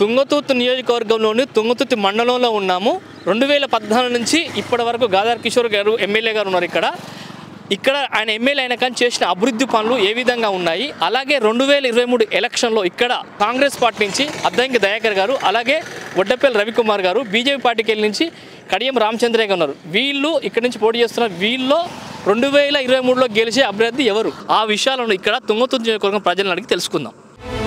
తుంగతుర్తి నియోజకవర్గంలోని తుంగతుర్తి మండలంలో ఉన్నాము రెండు వేల పద్నాలుగు నుంచి ఇప్పటి వరకు గాదార్ కిషోర్ గారు ఎమ్మెల్యే గారు ఉన్నారు ఇక్కడ ఇక్కడ ఆయన ఎమ్మెల్యే అయిన కానీ చేసిన అభివృద్ధి పనులు ఏ విధంగా ఉన్నాయి అలాగే రెండు వేల ఇరవై మూడు ఎలక్షన్లో ఇక్కడ కాంగ్రెస్ పార్టీ నుంచి అద్దంకి దయాకర్ గారు అలాగే వడ్డపల్లి రవికుమార్ గారు బీజేపీ పార్టీకి వెళ్ళి నుంచి కడియం రామచంద్రయ్య గారు ఉన్నారు వీళ్ళు ఇక్కడ నుంచి పోటీ చేస్తున్న వీళ్ళు రెండు వేల ఇరవై మూడులో గెలిచే అభ్యర్థి ఎవరు ఆ విషయాలను ఇక్కడ తుంగతుర్తి నియోజకవర్గం ప్రజలను అడిగి తెలుసుకుందాం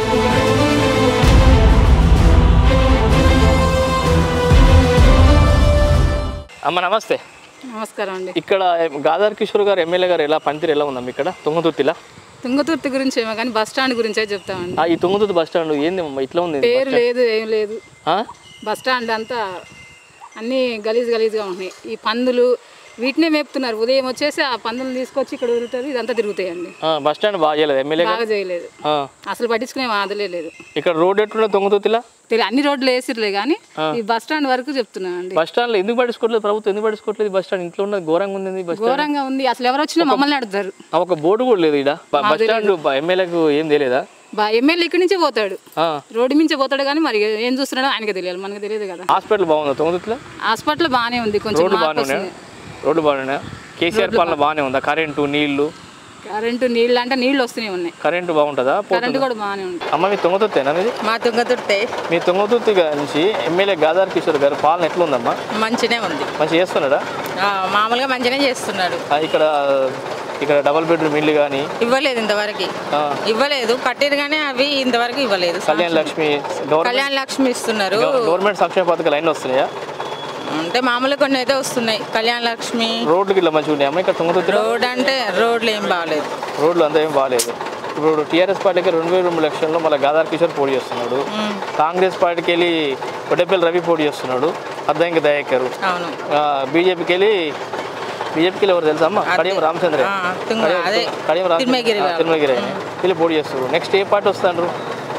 అమ్మ నమస్తే నమస్కారం అండి ఇక్కడ గాదార్ కిషోర్ గారు ఎమ్మెల్యే గారు ఎలా పనితీరు ఎలా ఉందమ్మ ఇక్కడ తుంగతుర్తిలా తుంగతుర్తి గురించి ఏమో కానీ బస్ స్టాండ్ గురించే చెప్తామండి ఆ, ఈ తుంగతుర్తి బస్ స్టాండ్ ఏంది అమ్మ ఇట్లా ఉంది పేరు లేదు ఏం లేదు ఆ? బస్ స్టాండ్ అంతా అన్నీ గలీజ్ గలీజ్గా ఉన్నాయి ఈ పందులు వీటినే మేపుతున్నారు ఉదయం వచ్చేసి ఆ పందులు తీసుకొచ్చి ఇక్కడ వదులుతారు ఇదంతా తిరుగుతాయండి ఆ, బస్ స్టాండ్ బాగా చేయలేదు ఎమ్మెల్యే గారు బాగా చేయలేదు ఆ. అసలు పట్టించుకునే మాదలే లేదు ఇక్కడ రోడ్ ఎట్లుండే తుంగతుర్తిలా తెలి అన్ని రోడ్లు వేసిర్లే కానీ ఈ బస్ స్టాండ్ వరకు చెప్తున్నానండి బస్ స్టాండ్లో ఎందుకు పట్టించుకోవట్లేదు ప్రభుత్వం ఎందుకు పట్టించుకోవట్లేదు బస్ స్టాండ్ ఇంట్లో ఉన్నది ఘోరంగా ఉంది బస్ ఘోరంగా ఉంది అసలు ఎవరు వచ్చినా మమ్మల్ని అడుగుతారు ఆ, ఒక బోర్డు కూడా లేదు ఇక్కడ బస్ స్టాండ్ ఎమ్మెల్యేకు ఏం తెలియదా బా ఎమ్మెల్యే ఇక్కడి నుంచే పోతాడు ఆ. రోడ్డు మించే పోతాడు కానీ మరి ఏం చూస్తున్నాడో ఆయనకే తెలియాలి మనకు తెలియదు కదా హాస్పిటల్ బాగుందా తుంగతుర్తిలో హాస్పిటల్ బాగానే ఉంది కొంచెం రోడ్లు మార్పు బాగానే ఉన్నాయా వస్తుంది రోడ్లు బాగానే ఉన్నాయా కేసీఆర్ పాలన బాగానే ఉందా కరెంటు నీళ్లు కరెంటు నీళ్ళు అంటే నీళ్ళు వస్తూనే ఉన్నాయి కరెంటు బాగుంటుందా పో- కరెంటు కూడా బాగానే ఉంది అమ్మ మీ తుంగతుర్తేనా మీది మా తుంగతుర్తే మీ తుంగతుర్తి నుంచి ఎమ్మెల్యే గాదార్ కిషోర్ గారు పాలన ఎట్లుందమ్మా మంచినే ఉంది మంచిగా చేస్తున్నాడా ఆ, మామూలుగా మంచిగానే చేస్తున్నాడు ఆ, ఇక్కడ ఇక్కడ డబల్ బెడ్రూమ్ ఇల్లు కానీ ఇవ్వలేదు ఇంతవరకు ఇవ్వలేదు కట్టిరు కానీ అవి ఇంతవరకు ఇవ్వలేదు కళ్యాణ్ లక్ష్మి గవర్నమెంట్ కళ్యాణ లక్ష్మి ఇస్తున్నారు గవర్నమెంట్ సంక్షేమ పథకాలు అన్నీ వస్తున్నాయా అంటే మామూలుగా కొన్ని అయితే వస్తున్నాయి కళ్యాణ లక్ష్మి రోడ్లు ఇట్లా మంచిగా ఉన్నాయమ్మా ఇక్కడ తుంగతుర్తిలో రోడ్ అంటే రోడ్లు ఏం బాగాలేదు రోడ్లు అంతా ఏం బాగాలేదు ఇప్పుడు టీఆర్ఎస్ పార్టీకి రెండు వేల రెండు లక్షల్లో మళ్ళీ గాదార్ కిషోర్ పోటీ చేస్తున్నాడు కాంగ్రెస్ పార్టీకి వెళ్ళి కొట్టపల్లి రవి పోటీ చేస్తున్నాడు అద్దంకి దయాకర్ అవును బీజేపీకి వెళ్ళి బీజేపీకి వెళ్ళి ఎవరు తెలుసా అమ్మ కడియం రామచంద్ర ఆ, తుంగ అదే కడియం తిరుమగిరి రామచంద్ర గారు. తిరుమగిరి ఆయన. వీళ్ళు పోటీ చేస్తారు నెక్స్ట్ ఏ పార్టీ వస్తాండ్రు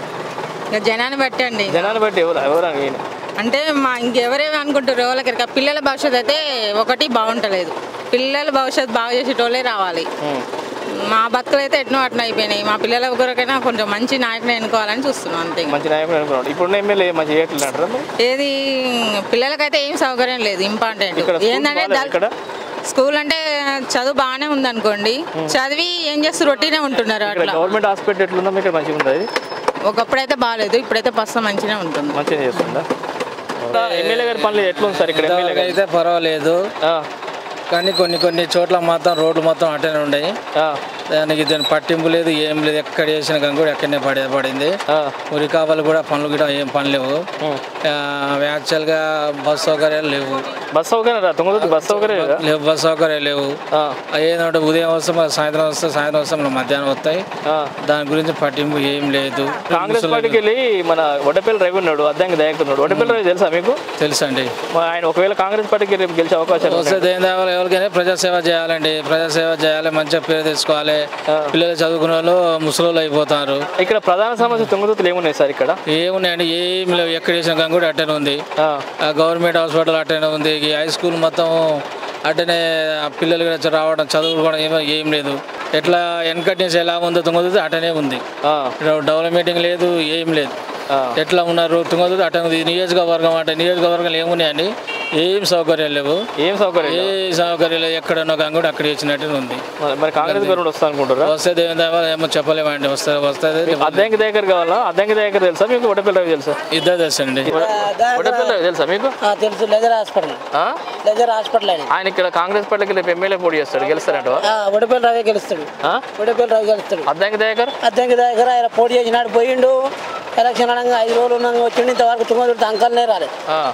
ఇక జనాన్ని బట్టండి జనాన్ని బట్టి ఎవరు ఎవరు అని ఈయన. అంటే మా ఇంకెవరేమి అనుకుంటారు ఎవరికి పిల్లల భవిష్యత్తు అయితే ఒకటి బాగుంటలేదు పిల్లల భవిష్యత్తు బాగా చేసేటోళ్ళే రావాలి ఉమ్. మా బతుకులు అయితే ఎట్నో అట్లా అయిపోయినాయి మా పిల్లల కొరకైనా కొంచెం మంచి నాయకుని ఎన్నుకోవాలని చూస్తున్నాం అంతే మంచి నాయకుడు అనుకున్నాడు ఇప్పుడున్న ఎమ్మెల్యే మంచి చేయట్లేదు అంటారా మరి? ఏది పిల్లలకైతే ఏం సౌకర్యం లేదు ఇంపార్టెంట్ ఇక్కడ స్కూల్ ఏంటంటే బాగాలేదా దళ- ఇక్కడ స్కూల్ అంటే చదువు బాగానే ఉంది అనుకోండి చదివి ఏం చేస్తారు రొట్టినే ఉంటున్నారు ఇక్కడ అట్లా గవర్నమెంట్ హాస్పిటల్ ఎట్లుందా ఇక్కడ మంచిగా ఉంది అది ఒకప్పుడైతే బాగాలేదు ఇప్పుడైతే పస్త మంచిగా ఉంటుంది మంచిగా చేస్తుందా ఎమ్మెల్యే గారి పనులు ఎట్లుంది సార్ ఇక్కడ ఎమ్మెల్యే గారు అయితే పర్వాలేదు ఆ, కానీ కొన్ని కొన్ని చోట్ల మాత్రం రోడ్లు మొత్తం అట్టనే ఉన్నాయి ఆ, దానికి దాని పట్టింపు లేదు ఏం లేదు ఎక్కడ వేసిన కానీ కూడా ఎక్కడనే పడే పడింది ఆ, ఉరికాపలు కూడా పనులు కూడా ఏం పని లేవు ఉమ్. యాక్చువల్గా బస్ సౌకర్యాలు లేవు బస్ సౌకర్యం రా తుంగతుర్తి బస్ సౌకర్యం లేదా? లేవు బస్ సౌకర్యాలు లేవు ఆ, ఏంటంటే ఉదయం వస్తే మరి సాయంత్రం వస్తే సాయంత్రం వస్తే మన మధ్యాహ్నం వస్తాయి ఆ. దాని గురించి పట్టింపు ఏం లేదు కాంగ్రెస్ పార్టీకి వెళ్ళి మన వడ్డపల్లి రవి ఉన్నాడు అద్దంకి దయాకర్ ఉన్నాడు వడ్డపల్లి రవి తెలుసా మీకు తెలుసండి మా ఆయన ఒకవేళ కాంగ్రెస్ పార్టీకి రేపు గెలిచే అవకాశాలు వస్తే ఉన్నాయి. దేని దేవాలి ఎవరికైనా ప్రజాసేవ చేయాలండి ప్రజాసేవ చేయాలి మంచిగా పేరు తెచ్చుకోవాలి పిల్లలు చదువుకునే వాళ్ళు ముసలోళ్ళు అయిపోతారు ఇక్కడ ప్రధాన సమస్య తుంగతుర్తిలో ఏమున్నాయి సార్ ఇక్కడ ఏమున్నాయండి ఏం లేవు ఎక్కడ చేసిన కానీ కూడా అట్టనే ఉంది ఆ, ఆ గవర్నమెంట్ హాస్పిటల్ అట్టనే ఉంది ఈ హై స్కూల్ మొత్తం అట్టనే ఆ పిల్లలు కూడా రావడం చదువుకోవడం ఏమో ఏం లేదు ఎట్లా వెనకటి నుంచి ఎలా ఉందో తుంగతుర్తి అట్టనే ఉంది ఆ, డెవలప్మెంటింగ్ లేదు ఏం లేదు ఆ. ఎట్లా ఉన్నారు తుంగతుర్తి అట్టనే ఉంది ఈ నియోజకవర్గం అంటే నియోజకవర్గాలు ఏమున్నాయండి ఏం సౌకర్యాలు లేవు ఏం సౌకర్యం ఏ సౌకర్యాలు లేవు. ఎక్కడ ఉన్నా కానీ కూడా అక్కడ వచ్చినట్టు ఉంది మరి- మరి కాంగ్రెస్ గవర్నమెంట్ వస్తా అనుకుంటారా వస్తే దేవుని దయ వల్ల ఏమో చెప్పలేమండి వస్తే వస్తుంది అద్దంకి దగ్గర కావాలా అద్దంకి దగ్గర తెలుసా మీకు వడ్డపల్లి రవి తెలుసా ఇద్దరు తెలుసండి వడ్డపల్లి రవి తెలుసా మీకు ఆ, తెలుసు లెజర్ హాస్పిటల్ ఆ? లెజర్ హాస్పిటల్ అని ఆయన ఇక్కడ కాంగ్రెస్ పార్టీకి రేపు ఎమ్మెల్యే పోటీ చేస్తాడు గెలుస్తారంట ఆ, ఉడపల్లి రవి గెలుస్తాడు ఉడపల్లి రవి గెలుస్తాడు అద్దంకి దగ్గర అద్దెకి దగ్గర ఆయన పోటీ చేసినాడు పోయిండు ఎలక్షన్ అనగా ఐదు రోజులు ఉన్నాను వచ్చిండు ఇంతవరకు తుంగదుర్తి అంకల్నే రాలేదు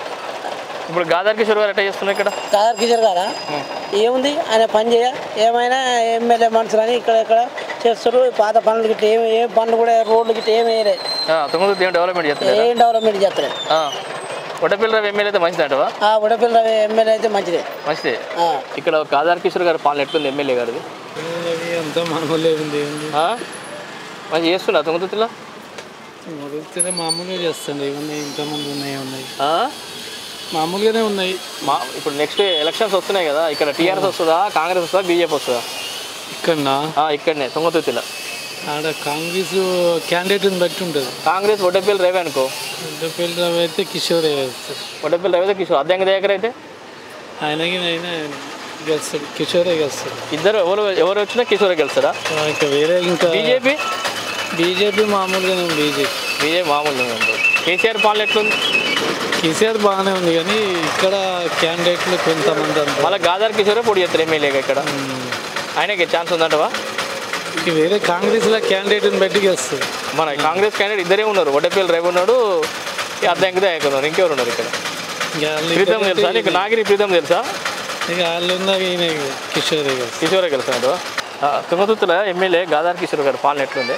ఇప్పుడు గాదార్ కిషోర్ గారు ఎట్లా చేస్తున్నారు ఇక్కడ కాదర్ కిషోర్ గారా ఏముంది ఆయన పని చేయ ఏమైనా ఎమ్మెల్యే మనుషులని ఇక్కడ ఇక్కడ చేస్తారు పాత పనులు గిట్ట ఏమి ఏ పనులు కూడా రోడ్లు గిట్ట ఏమి వేయలేదు తుంగతుర్తి ఏం డెవలప్మెంట్ చేస్తలేదు ఏం డెవలప్మెంట్ చేస్తలేదు వడ్డపల్లి రవి ఎమ్మెల్యే అయితే మంచిదంటవా ఆ ఉడపల్లి రవి ఎమ్మెల్యే అయితే మంచిదే మంచిదే ఆ. ఇక్కడ గాదార్ కిషోర్ గారి పాలన ఎట్లుంది ఎమ్మెల్యే గారిది అంతా మనవలే ఉంది ఆ? మంచి చేస్తున్నా తుంగతుర్తిలో మొదటిదే మామూలుగా చేస్తుంది ఇవన్నీ ఇంతమంది ఉన్నాయి ఉన్నాయి ఆ? మామూలుగానే ఉన్నాయి మా ఇప్పుడు నెక్స్ట్ ఎలక్షన్స్ వస్తున్నాయి కదా ఇక్కడ టీఆర్ఎస్ వస్తుందా కాంగ్రెస్ వస్తుందా బీజేపీ వస్తుందా ఇక్కడ ఆ, ఇక్కడనే తుంగతుర్తిలో ఆడ కాంగ్రెస్ క్యాండిడేట్ని బట్టి ఉంటుంది కాంగ్రెస్ ఒడ్డపల్లి రవి అనుకో పెళ్లి రావు అయితే కిషోర్ వేస్తారు ఒడ్డపల్లి రవి అయితే కిషోర్ అద్దెంగ దగ్గర అయితే ఆయనకి ఆయన గెలుస్తాడు కిషోరే గెలుస్తాడు ఇద్దరు ఎవరు ఎవరు వచ్చినా కిషోర్ గెలుస్తాడా ఇంకా వేరే ఇంకా బీజేపీ బీజేపీ మామూలుగానే ఉంది బీజేపీ బీజేపీ మామూలుగా ఉంది కేసీఆర్ పాలన ఎట్లుంది కేసీఆర్ బాగానే ఉంది కానీ ఇక్కడ క్యాండిడేట్లు కొంతమంది అంత మళ్ళీ గాదార్ కిషోరే పొడి చేస్తారు ఎమ్మెల్యేగా ఇక్కడ ఆయనకి ఛాన్స్ ఉందంటవా ఇంక వేరే కాంగ్రెస్లో క్యాండిడేట్ని బట్టి గెలుస్తుంది మన కాంగ్రెస్ క్యాండిడేట్ ఇద్దరే ఉన్నారు ఒడ్డపల్లి రవి ఉన్నాడు ఈ అద్దెంకి దయాకర్ ఉన్నారు ఇంకెవరు ఉన్నారు ఇక్కడ ఇంకా వాళ్ళు ప్రీతం ఇద్దరు తెలుసా నీకు నాగిరి ప్రీతం తెలుసా ఇక వాళ్ళు ఉన్నాక ఈయన కిషోరే గెలుస్తాడు కిషోరే గెలుస్తున్నాడు తుంగతుర్తిల ఎమ్మెల్యే గాదార్ కిషోర్ గారి పాలన ఎట్లుంది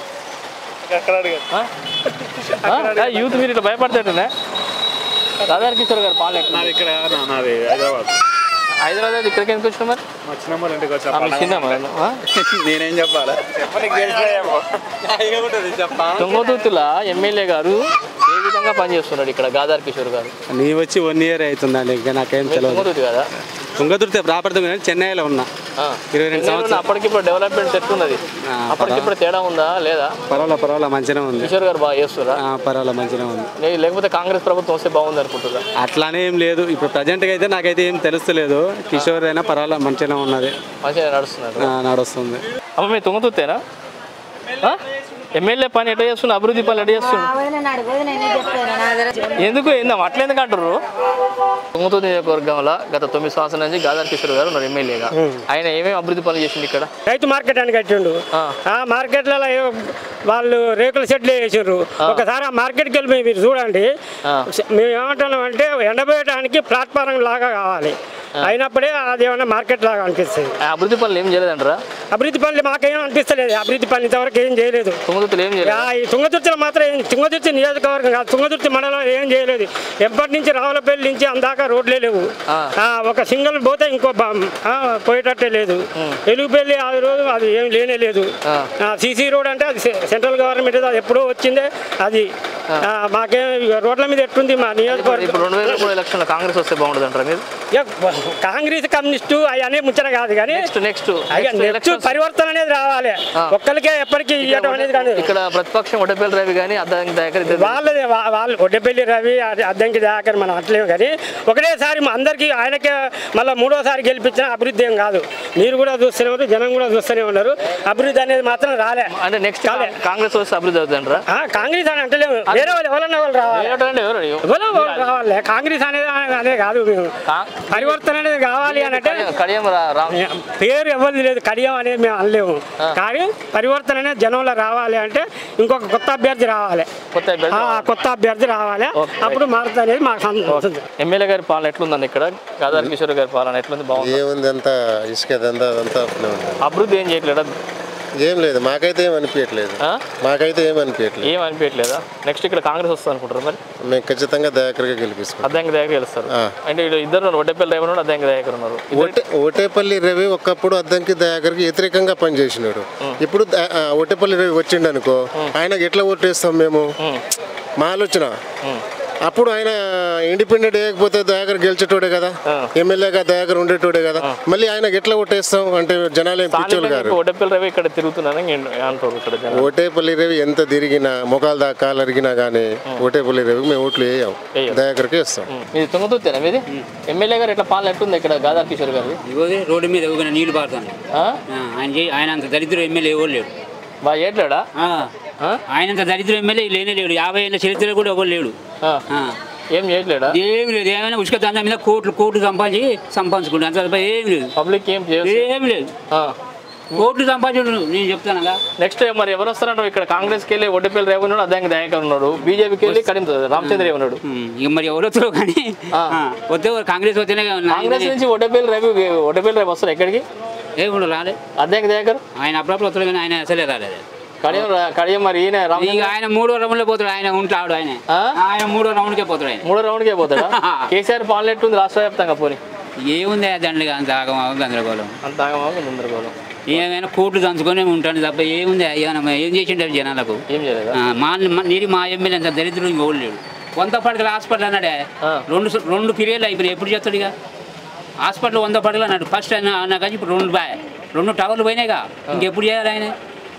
ఆ? ఆ, యూత్ మీరు ఇట్లా భయపడతాడునే గాదార్ కిషోర్ గారి పాలన ఎట్లుంది ఇక్కడ నాది హైదరాబాద్ హైదరాబాద్ ఇక్కడికి ఎందుకు వచ్చిన మరి వచ్చిన వాళ్ళ ఇంటికి ఆ, మీ చిన్న మరి, ఆ? నేనేం చెప్పాలి తుంగతుర్తిల ఎమ్మెల్యే గారు ఏ విధంగా పనిచేస్తున్నాడు ఇక్కడ గాదార్ కిషోర్ గారు నీ వచ్చి వన్ ఇయర్ అవుతుందండి ఇంకా నాకేం తెలియదు తుంగతుర్తి కదా తుంగతుర్తి ప్రాపర్తి చెన్నైలో ఉన్నా ఆ. ఇరవై రెండు ఎన్నేళ్ళు అప్పటికిప్పుడు డెవలప్మెంట్ ఎట్లున్నది ఆ, అప్పటికిప్పుడు తేడా ఉందా లేదా పర్వాలేదు పర్వాలేదు మంచిగా ఉంది కిషోర్ గారు బాగా చేస్తురా ఆ, పర్వాలేదు మంచిగా ఉంది లే- లేకపోతే కాంగ్రెస్ ప్రభుత్వం వస్తే బాగుంది అనుకుంటురా అట్లానే ఏం లేదు ఇప్పుడు ప్రజెంట్గా అయితే నాకైతే ఏం తెలుస్తలేదు కిషోర్ అయినా పర్వాలేదు మంచిగా ఉన్నది మంచిగా నడుస్తున్నారు ఆ, నడుస్తుంది అమ్మ మీ తుంగతుర్తేనా ఆ? ఎమ్మెల్యే పని ఎట్లా చేస్తున్నా అభివృద్ధి పని ఎట్లా చేస్తున్నా ఎందుకు ఏందమ్మా అట్లా ఎందుకు అంటారు తుంగతుర్తి నియోజకవర్గంలో గత తొమ్మిది సంవత్సరాల నుంచి గాదార్ కిషోర్ గారు ఉన్నారు ఎమ్మెల్యేగా ఆయన ఏమేమి అభివృద్ధి పనులు చేసింది ఇక్కడ రైతు మార్కెట్ అని కట్టిండు ఆ. ఆ మార్కెట్లలో ఏ- వాళ్ళు రేకుల షెడ్లు వేసారు ఒకసారి ఆ మార్కెట్కి వెళ్ళి మీరు చూడండి ఆ. మేము ఏమంటున్నాం అంటే ఎండబోయడానికి ప్లాట్ఫారం లాగా కావాలి అయినప్పుడే అది ఏమన్నా మార్కెట్ లాగా అనిపిస్తుంది ఆ అభివృద్ధి పనులు ఏం చేయలేదంటారా అభివృద్ధి పనులు మాకేం అనిపిస్తలేదు అభివృద్ధి పనులు ఇంతవరకు ఏం చేయలేదు తుంగతుర్తిలో ఏం చేయలేదు ఆ, ఈ తుంగతుర్తిలో మాత్రం ఏం తుంగతుర్తి నియోజకవర్గం కాదు తుంగతుర్తి మండలం ఏం చేయలేదు ఎప్పటి నుంచి రావులపల్లి నుంచి అందాక రోడ్లే లేవు ఆ. ఆ, ఒక సింగిల్ పోతే ఇంకో బ- ఆ, పోయేటట్టే లేదు ఎలుగుపల్లి ఆ రోజు అది ఏం లేనే లేదు ఆ. సీసీ రోడ్ అంటే అది సె- సెంట్రల్ గవర్నమెంట్ అది ఎప్పుడో వచ్చిందే అది ఆ, మాకేం ఇక రోడ్ల మీద ఎట్టుంది మా నియోజకవర్గం ఇప్పుడు రెండు వేల మూడు ఎలక్షన్లో కాంగ్రెస్ వస్తే బాగుంటుంది అంటారా మీరు ఇక కాంగ్రెస్ కమ్యూనిస్టు అవన్నీ ముచ్చట కాదు కానీ నెక్స్ట్ నెక్స్ట్ ఇక నెక్స్ట్ పరివర్తన అనేది రావాలి ఒక్కరికే ఎప్పటికీ ఇవ్వడం అనేది కాదు ఇక్కడ ప్రతిపక్షం ఒడపల్లి రవి కానీ అద్దానికి దయాకర్ ఇద్దరు వాళ్ళదే వా- వాళ్ళు ఒడ్డెపల్లి రవి అద- అద్దంకి దాకర్ మనం అట్లేము కానీ ఒకటేసారి మా అందరికీ ఆయనకే మళ్ళీ మూడోసారి గెలిపించిన అభివృద్ధి ఏం కాదు మీరు కూడా చూస్తూనే ఉన్నారు జనం కూడా చూస్తూనే ఉన్నారు అభివృద్ధి అనేది మాత్రం రాలే అంటే నెక్స్ట్ కాలే. కాంగ్రెస్ వస్తే అభివృద్ధి అవుతుంది అంటారా ఆ, కాంగ్రెస్ అని అంటలేము వేరే వాళ్ళు ఎవరన్నా వాళ్ళు రావాలి ఎవరంటే ఎవరు ఎవరో వాళ్ళు రావాలి కాంగ్రెస్ అనేది అనే కాదు మేము కా- పరివర్తన అనేది కావాలి అని అంటే కడియం- కడియం రా- రామ్ పేరు ఎవరిది లేదు కడియం అనేది మేము అనలేము కానీ పరివర్తన అనేది జనంలో రావాలి అంటే ఇంకొక కొత్త అభ్యర్థి రావాలి కొత్త అభ్యర్థి ఆ కొత్త అభ్యర్థి రావాలి ఓకే. అప్పుడు మారుతుంది అనేది మాకు సంతోషం ఎమ్మెల్యే గారి పాలన ఎట్లుందండి ఇక్కడ గాదార్ కిషోర్ గారి పాలన ఎట్లుంది బాగుంది ఏముంది అంతా ఇసుక అదంతా అదంతా అట్లే ఉంది అభివృద్ధి ఏం చేయట్లేదా ఏం లేదు మాకైతే ఏం అనిపించట్లేదు ఆ? మాకైతే ఏం అనిపించట్లేదు ఏం అనిపించట్లేదా నెక్స్ట్ ఇక్కడ కాంగ్రెస్ వస్తుంది అనుకుంటారు మరి మేము ఖచ్చితంగా దయాకర్గా గెలిపిస్తాం అద్దంకి దయాకర్ గెలుస్తారు ఆ. అంటే వీళ్ళు ఇద్దరు ఉన్నారు ఒడ్డపల్లి రేవన్ ఉన్నాడు అద్దంకి దయాకర్ ఉన్నారు ఇద్దరు- ఓటే ఓటేపల్లి రవి ఒకప్పుడు అద్దంకి దయాకర్కి వ్యతిరేకంగా పనిచేసినాడు ఇప్పుడు ద- ఆ, ఓటేపల్లి రవి వచ్చిండు అనుకో ఆయనకి ఎట్లా ఓటేస్తాం మేము మా ఆలోచన అప్పుడు ఆయన ఇండిపెండెంట్ వేయకపోతే దయాకర్ గెలిచేటోడే కదా ఎమ్మెల్యేగా దయాకర్ ఉండేటోడే కదా మళ్ళీ ఆయనకి ఎట్లా ఓటేస్తాం అంటే జనాలు ఏం పిచ్చోళ్ళు స్థానికంగా గారు ఇప్పుడు ఒడ్డపల్లి రవి ఇక్కడ తిరుగుతున్నారని నేను అంటారు ఇక్కడ జనం ఓటేపల్లి రవి ఎంత తిరిగినా మొఖాలు దాకా కాలు అరిగినా కానీ ఓటేపల్లి రవికి మేము ఓట్లు వేయం వేయం. దయాకర్కి వేస్తాం మీది తుంగతుర్తేనా మీది ఎమ్మెల్యే గారు ఎట్లా పాలన ఎట్లుంది ఇక్కడ గాదార్ కిషోర్ గారి ఇగో రోడ్డు మీద ఊగిన నీళ్లు పారుతాను ఆ? ఆయన చే- ఆయన అంత దరిద్ర ఎమ్మెల్యే ఎవరు లేడు బాగా చేయట్లేడా ఆ. ఆయన అంత దరిద్ర ఎమ్మెల్యే లేనే లేడు యాభై ఏళ్ళ చరిత్రలో కూడా ఎవరు లేడు ఆ. ఆ. ఏం చేయట్లేడా ఏమి లేదు ఏమైనా ఉసుక దందా మీద కోట్లు కోట్లు సంపాదించి సంపాదించుకుంటా అంత తప్ప ఏమి లేదు పబ్లిక్ ఏం చేయదు ఏమి లేదు కోట్లు సంపాదించు నేను చెప్తాను నెక్స్ట్ మరి ఎవరు వస్తారంటారు ఇక్కడ కాంగ్రెస్కి వెళ్ళి ఒడ్డపల్లి రేవు ఉన్నాడు అద్దంకి దయాకర్ ఉన్నాడు బీజేపీకి వెళ్ళి కరీం రామచంద్ర ఉన్నాడు ఇక మరి ఎవరు వస్తారు కానీ ఆ. ఆ, వస్తే కాంగ్రెస్ వస్తేనే కాంగ్రెస్ నుంచి ఒడ్డపల్లి రవి ఒడ్డపల్లి రేపు వస్తారు ఎక్కడికి ఏమి రాలే అద్దంకి దయాకర్ ఆయన అప్పుడప్పుడు వస్తాడు కానీ ఆయన అసలే రాలేదు కడియం రా- కడియం మరి ఈయన ఇక రామచంద్ర ఆయన మూడో రౌండ్లో పోతాడు ఆయన ఉంటాడు ఆయన ఆ? ఆయన మూడో రౌండ్కే పోతాడు ఆయన మూడో రౌండ్కే పోతాడా కేసీఆర్ పాలన ఎట్టుంది రాష్ట్ర వ్యాప్తంగా పోని ఏముంది దండగా అంత ఆగమాగం గందరగోళం అంత ఆగమాగం గందరగోళం ఏమైనా కోట్లు దంచుకొని ఉంటాను తప్ప ఏముంది ఏమైనా ఏం చేసింటారు జనాలకు ఏం చేయలేదా ఆ, మా మా- నీది మా ఎమ్మెల్యే అంత దరిద్రం ఇంకోడు లేడు వంద పడకల హాస్పిటల్ అన్నాడే రెండు స- రెండు పీరియడ్లు అయిపోయినాయి ఎప్పుడు చేస్తాడు ఇక హాస్పిటల్ వంద పడకలు అన్నాడు ఫస్ట్ ఆయన అన్నా కానీ ఇప్పుడు రెండు బాయ్ రెండు టవర్లు పోయినాయిగా ఇంకెప్పుడు చేయాలి ఆయన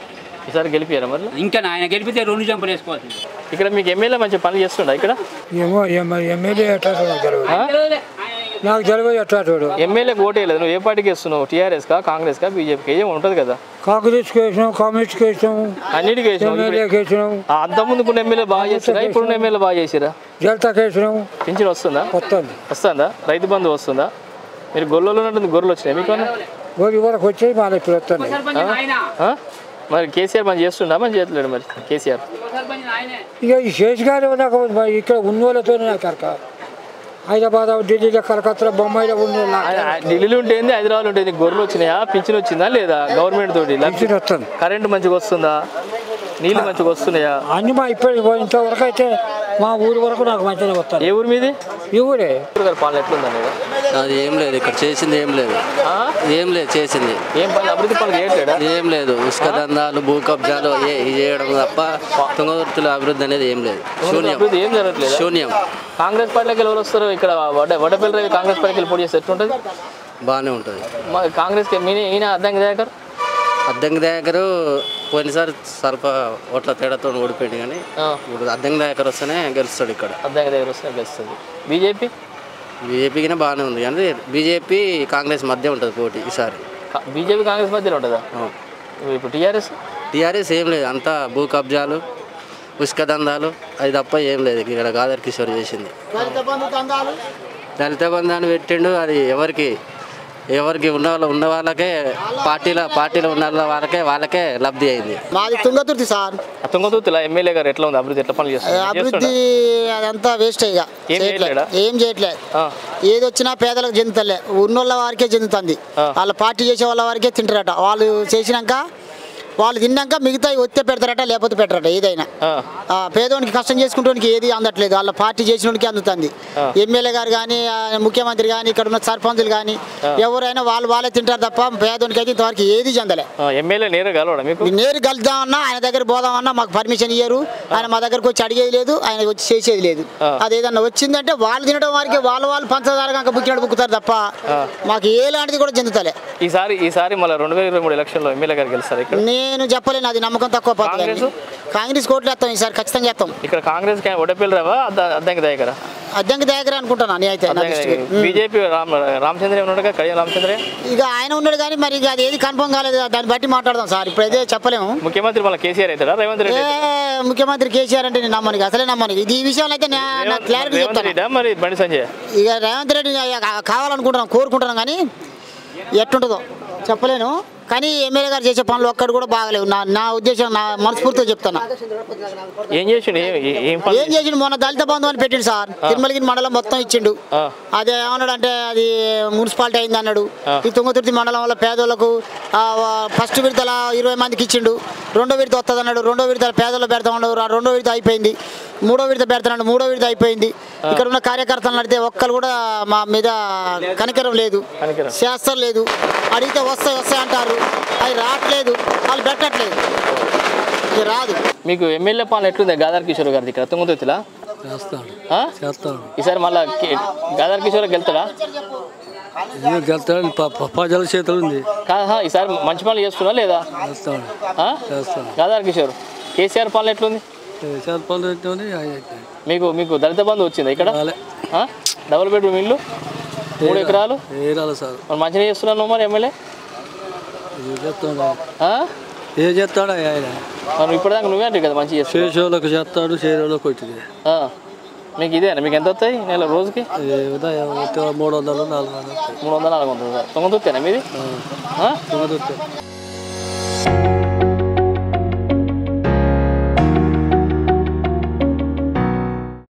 ఈసారి గెలిపారా మరి ఇంకా ఆయన గెలిపితే రెండు జంపులు వేసుకోవాల్సింది ఇక్కడ మీకు ఎమ్మెల్యే మంచి పనులు చేస్తుండ ఇక్కడ ఏమో ఏమో ఎమ్మెల్యే ఎట్లా నాకు తెలియదు నాకు తెలియదు ఎట్లా చూడు ఎమ్మెల్యేకి ఓటు వేయలేదు నువ్వు ఏ పార్టీకి వేస్తున్నావు టీఆర్ఎస్ కా కాంగ్రెస్ కా బీజేపీకి ఏం ఉంటుంది కదా కాంగ్రెస్కి వేసినాం కాంగ్రెస్కి వేసినాం అన్నిటికీ వేసినావు ఎమ్మెల్యేకి వేసినాం అంత ముందుకున్న ఎమ్మెల్యే బాగా చేసిరా ఇప్పుడున్న ఎమ్మెల్యే బాగా చేసిరా జలతాకి వేసినాం పింఛన్ వస్తుందా వస్తుంది వస్తుందా రైతు బంధు వస్తుందా మీరు గొర్రెలు ఉన్నట్టుంది గొర్రెలు వచ్చినాయి మీకు గోడి వరకు వచ్చి మళ్ళీ ఇప్పుడు వస్తున్నాయి ఆ? మరి కేసీఆర్ మంచి చేస్తుండా మంచి చేయట్లేడు మరి కేసీఆర్ ఇక ఈ శేషగారి నాకు ఇక్కడ ఉన్న వాళ్ళతో నాకు కరక హైదరాబాద్ ఢిల్లీలో కలకత్తా బొంబాయిలో ఉన్న ఆయన ఢిల్లీలో ఉంటుంది హైదరాబాద్ ఉంటుంది గొర్రెలు వచ్చినాయా పింఛన్ వచ్చిందా లేదా గవర్నమెంట్ తోటి పింఛన్ వస్తుంది కరెంట్ మంచిగా వస్తుందా నీళ్ళు మంచిగా వస్తున్నాయా అన్ని మా ఇప్పుడు ఇంతవరకు అయితే మా ఊరి వరకు నాకు మంచిగా వస్తాను ఏ ఊరు మీది ఈ ఊరే గారి పాలన ఎట్లుందండి అది ఏం లేదు ఇక్కడ చేసింది ఏం లేదు ఏం లేదు చేసింది ఏం పని అభివృద్ధి పనులు చేయట్లేడా ఏం లేదు ఉసుక దందాలు భూ కబ్జాలు ఏ- ఇది చేయడం తప్ప తుంగతుర్తుల అభివృద్ధి అనేది ఏం లేదు శూన్యం అభివృద్ధి ఏం జరగట్లేదు శూన్యం కాంగ్రెస్ పార్టీలోకి ఎవరు వస్తారు ఇక్కడ వడ వడపల్లి రవి కాంగ్రెస్ పార్టీకి వెళ్ళి పోటీ చేస్తే ఎట్లుంటుంది బాగానే ఉంటుంది మా కాంగ్రెస్కి మీ ఈయన అర్థం దయాకర్ అద్దంకి దగ్గర పోయినసారి స్వల్ప ఓట్ల తేడాతో ఓడిపోయింది కానీ ఇప్పుడు అద్దంకి దగ్గర వస్తేనే గెలుస్తాడు ఇక్కడ అర్థం దగ్గర వస్తే గెలుస్తుంది బీజేపీ బీజేపీకినే బాగానే ఉంది కానీ బీజేపీ కాంగ్రెస్ మధ్య ఉంటుంది పోటీ ఈసారి బీజేపీ కాంగ్రెస్ మధ్యలో ఉంటుందా ఇప్పుడు టీఆర్ఎస్ టీఆర్ఎస్ ఏం లేదు అంతా భూ కబ్జాలు ఉసుక దందాలు అది తప్ప ఏం లేదు ఇక్కడ గాదర్ కిషోర్ చేసింది దళిత బంధాన్ని పెట్టిండు అది ఎవరికి ఎవరికి ఉన్న వాళ్ళ ఉన్న వాళ్ళకే పార్టీల పార్టీలో ఉన్న వాళ్ళకే వాళ్ళకే లబ్ధి అయింది మాది తుంగతుర్తి సార్ తుంగతుర్తిలో ఎమ్మెల్యే గారు ఎట్లా ఉంది అభివృద్ధి ఎట్లా పనులు చేస్తున్నారు అభివృద్ధి అదంతా వేస్ట్ ఇక ఏం చేయట్లే. చేయట్లేడా? ఏం చేయట్లేదు ఏది వచ్చినా పేదలకు చెందుతలే ఉన్నోళ్ళ వారికే చెందుతుంది వాళ్ళ పార్టీ చేసే వాళ్ళ వారికే తింటారట వాళ్ళు చేసినాక వాళ్ళు తిన్నాక మిగతా ఒత్తే పెడతారట లేకపోతే పెట్టరట ఏదైనా ఆ, పేదోనికి కష్టం చేసుకుంటానికి ఏది అందట్లేదు వాళ్ళ పార్టీ చేసినోనికి అందుతుంది ఎమ్మెల్యే గారు కానీ ముఖ్యమంత్రి కానీ ఇక్కడ ఉన్న సర్పంచులు కానీ ఎవరైనా వాళ్ళు వాళ్ళే తింటారు తప్ప పేదోనికి అయితే ఇంతవరకు ఏది చెందలే ఎమ్మెల్యే నేరుగా కలవడా మీకు నేరు కలుద్దామన్నా ఆయన దగ్గర పోదామన్నా మాకు పర్మిషన్ ఇయ్యరు ఆయన మా దగ్గరకు వచ్చి అడిగేది లేదు ఆయన వచ్చి చేసేది లేదు అదేదన్నా వచ్చిందంటే వాళ్ళు తినడం వారికి వాళ్ళు వాళ్ళు పంచదార కనుక బుక్కినట్టు బుక్కుతారు తప్ప మాకు ఏలాంటిది కూడా చెందుతలే ఈసారి ఈసారి మళ్ళీ రెండు వేల ఇరవై మూడు ఎలక్షన్లో ఎమ్మెల్యే గారు గెలుస్తారు ఇక్కడ నేను చెప్పలేను అది నమ్మకం తక్కువ పోతుంది కానీ. కాంగ్రెస్ కోట్లు వేస్తాం ఈసారి ఖచ్చితంగా వేస్తాం ఇక్కడ కాంగ్రెస్ వడపల్లి రావా అద్దంకి దగ్గర అద్దెంకి దగ్గర అనుకుంటున్నా నేను అయితే నా దృష్టికి. ఉమ్. బీజేపీ రామ్ రామచంద్ర ఉన్నాడు కదా కడియం రామచంద్ర ఇక ఆయన ఉన్నాడు కానీ మరి ఇక అది ఏది కన్ఫర్మ్ కాలేదు దాన్ని బట్టి మాట్లాడదాం సార్ ఇప్పుడు అయితే చెప్పలేము ముఖ్యమంత్రి మళ్ళీ కేసీఆర్ అవుతాడా రేవంత్ రెడ్డి ఏ ముఖ్యమంత్రి కేసీఆర్ అంటే నేను నమ్మను ఇక, అసలే నమ్మను ఇది ఈ విషయంలో అయితే నా- నాకు క్లారిటీ రేవంత్ చెప్తాను రెడ్డా మరి బండి సంజయ్ ఇక రేవంత్ రెడ్డి ఇక కా- కావాలనుకుంటున్నాం కోరుకుంటున్నాం కానీ ఎట్టుంటుందో చెప్పలేను కానీ ఎమ్మెల్యే గారు చేసే పనులు ఒక్కడు కూడా బాగలేవు నా నా ఉద్దేశం నా మనస్ఫూర్తిగా చెప్తాను ఏం చేసిండు ఏ- ఏ- ఏం పని ఏం చేసిండు మొన్న దళిత బంధు అని పెట్టిండు సార్ తిరుమలగిరి మండలం మొత్తం ఇచ్చిండు అదే ఏమన్నాడు అంటే అది మున్సిపాలిటీ అయింది అన్నాడు ఈ తుంగతుర్తి మండలం వల్ల పేదోళ్ళకు ఆ, వా- ఫస్ట్ విడతల ఇరవై మందికి ఇచ్చిండు రెండో విడత వస్తుంది అన్నాడు రెండో విడతల పేదలు పెడతా ఉన్నాడు ఆ రెండో విడత అయిపోయింది మూడో విడత పెడతాడు మూడో విడత అయిపోయింది ఇక్కడ ఉన్న కార్యకర్తలు నడితే ఒక్కరు కూడా మా మీద కనికరం లేదు శాస్త్రం లేదు అడిగితే వస్తాయి వస్తాయి అంటారు అది రావట్లేదు వాళ్ళు పెట్టట్లేదు ఇది రాదు మీకు ఎమ్మెల్యే పాలన ఎట్లుంది గాదార్ కిషోర్ గారిది ఇక్కడ తుంగతుర్తిలా చేస్తాడు ఆ? చేస్తాడు ఈసారి మళ్ళా కే- గాదార్ కిషోర్ గెలుతాడా ఏం గెలుతాడు ప- ప- ప్రజల చేతులు ఉంది కాదా ఈసారి మంచి పనులు చేస్తున్నా లేదా చేస్తాడు ఆ? చేస్తాడు గాదార్ కిషోర్ కేసీఆర్ పాలన ఎట్లుంది చేతపల్లి పెట్టినవి ఆయన అయితే మీకు మీకు దళిత బంధు వచ్చిందా ఇక్కడ ఆ? డబుల్ బెడ్రూమ్ ఇల్లు మూడు ఎకరాలు ఏరాలి సార్ మరి మంచిగా చేస్తున్నాను మరి ఎమ్మెల్యే ఏం చేస్తాడు ఆ? ఏం చేస్తాడు ఆయన మరి ఇప్పటిదాకా నువ్వే అంటే కదా మంచిగా చేస్తున్నావు చేసేవాళ్ళకి చేస్తాడు చేరేవాళ్ళకి వచ్చింది ఆ. మీకు ఇదేనా మీకు ఎంత వస్తాయి నెల రోజుకి ఉదయం మూడు వందలు నాలుగు వందలు మూడు వందల నాలుగు వందలు తొంగతుర్తేనా మీది ఆ? తుంగతుర్తి